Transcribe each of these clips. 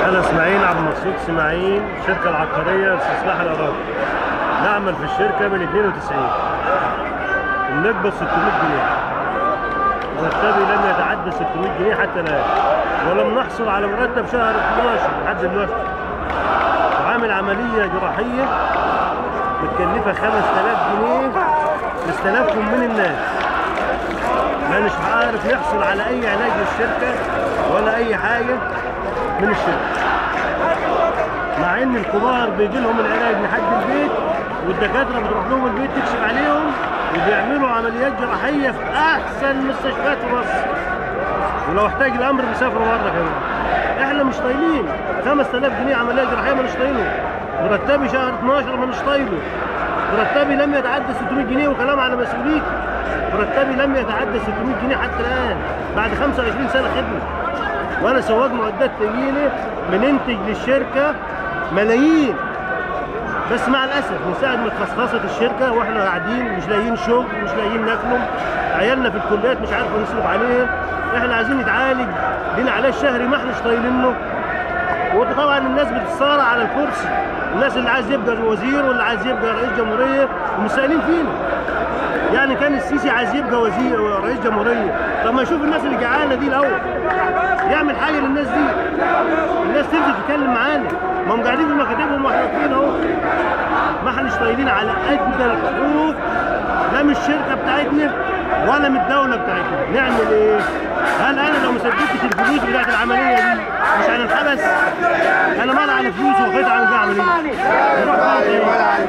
أنا إسماعيل عبد المقصود إسماعيل الشركة العقارية لاستصلاح الأراضي نعمل في الشركة من 92 بنقبض 600 جنيه مرتبي لم يتعدى 600 جنيه حتى الآن ولم نحصل على مرتب شهر 12 لحد دلوقتي وعامل عملية جراحية متكلفة 5000 جنيه استلفهم من الناس ما مش عارف يحصل على أي علاج للشركة ولا أي حاجة من الشركة مع ان الكبار بيجي لهم العلاج لحد البيت والدكاتره بتروح لهم البيت تكشف عليهم وبيعملوا عمليات جراحيه في احسن مستشفيات في مصر ولو احتاج الامر بيسافروا بره كمان احنا مش طايلين 5000 جنيه عمليه جراحيه مش طايله مرتبي شهر 12 مش طايله مرتبي لم يتعدى 600 جنيه وكلام على مسؤوليتي مرتبي لم يتعدى 600 جنيه حتى الان بعد 25 سنه خدمه وانا سواق معدات ثقيله بننتج للشركه ملايين بس مع الاسف من ساعه ما اتخصصت الشركه واحنا قاعدين مش لاقيين شغل مش لاقيين ناكلهم عيالنا في الكليات مش عارفين نصرف عليهم احنا عايزين نتعالج لنا علاج شهري ما احناش طايلينه وطبعا الناس بتتصارع على الكرسي الناس اللي عايز يبقى وزير واللي عايز يبقى رئيس جمهوريه ومسائلين فينا يعني كان السيسي عايز يبقى وزير رئيس جمهوريه طب ما يشوف الناس اللي جعانه دي الاول يعمل حاجه للناس دي الناس تنزل تتكلم معانا ما هم قاعدين في مكاتبهم واحنا واقفين اهو ما احناش طايلين على ادنى الحقوق لا من الشركه بتاعتنا ولا من الدوله بتاعتنا نعمل ايه؟ هل انا لو ما سددتش الفلوس بتاعت العمليه دي مش هنتحبس؟ انا مالي على فلوس وخيط عن العمليه نروح بقى ايه؟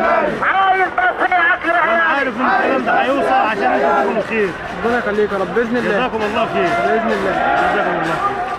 وانا عارف ان الكلام ده هيوصل عشان انتوا تكونوا خير ربنا يخليك يا رب باذن الله جزاكم الله خير باذن الله جزاكم الله خير